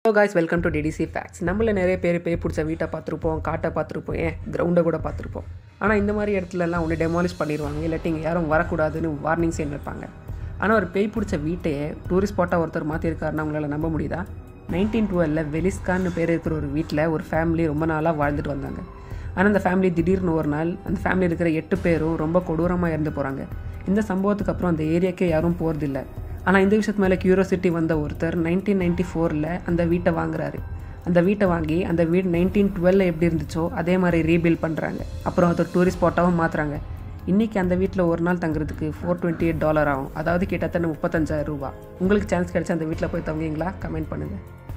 hello guys welcome to DTC facts நம்மள நிறைய பேர் பேய் பிடிச்ச வீட்டை பார்த்துருப்போம் காட்டை பார்த்துருப்போம் ஏன் கிரவுண்டை கூட பார்த்துருப்போம் ஆனால் இந்த மாதிரி இடத்துலலாம் ஒன்று டெமாலிஷ் பண்ணிடுவாங்க இல்லாட்டி இங்கே யாரும் வரக்கூடாதுன்னு வார்னிங் சைன் வைப்பாங்க ஆனால் ஒரு பேய் பிடிச்ச வீட்டையே டூரிஸ்ட் ஸ்பாட்டாக ஒருத்தர் மாற்றிருக்காருன்னா உங்களால் நம்ப முடியுதா நைன்டீன் டுவெலில் வெலிஸ்கான்னு பேர் இருக்கிற ஒரு வீட்டில் ஒரு ஃபேமிலி ரொம்ப நாளாக வாழ்ந்துட்டு வந்தாங்க ஆனால் அந்த ஃபேமிலி திடீர்னு ஒரு நாள் அந்த ஃபேமிலி இருக்கிற எட்டு பேரும் ரொம்ப கொடூரமாக இறந்து போகிறாங்க இந்த சம்பவத்துக்கு அப்புறம் அந்த ஏரியாக்கே யாரும் போகிறதில்ல ஆனால் இந்த விஷயத்து மேலே கியூரியாசிட்டி வந்த ஒருத்தர் நைன்டீன் நைன்டி ஃபோரில் அந்த வீட்டை வாங்குறாரு அந்த வீட்டை வாங்கி அந்த வீடு நைன்டீன் டுவெல்ல எப்படி இருந்துச்சோ அதே மாதிரி ரீபில்ட் பண்ணுறாங்க அப்புறம் அதை டூரிஸ்ட் ஸ்பாட்டாகவும் மாற்றுறாங்க இன்றைக்கி அந்த வீட்டில் ஒரு நாள் தங்குறதுக்கு ஃபோர் டுவெண்ட்டி எயிட் டாலர் ஆகும் அதாவது கிட்டத்தட்ட முப்பத்தஞ்சாயிரம் ரூபா உங்களுக்கு சான்ஸ் கிடைச்சா அந்த வீட்டில் போய் தங்குவீங்களா கமெண்ட் பண்ணுங்கள்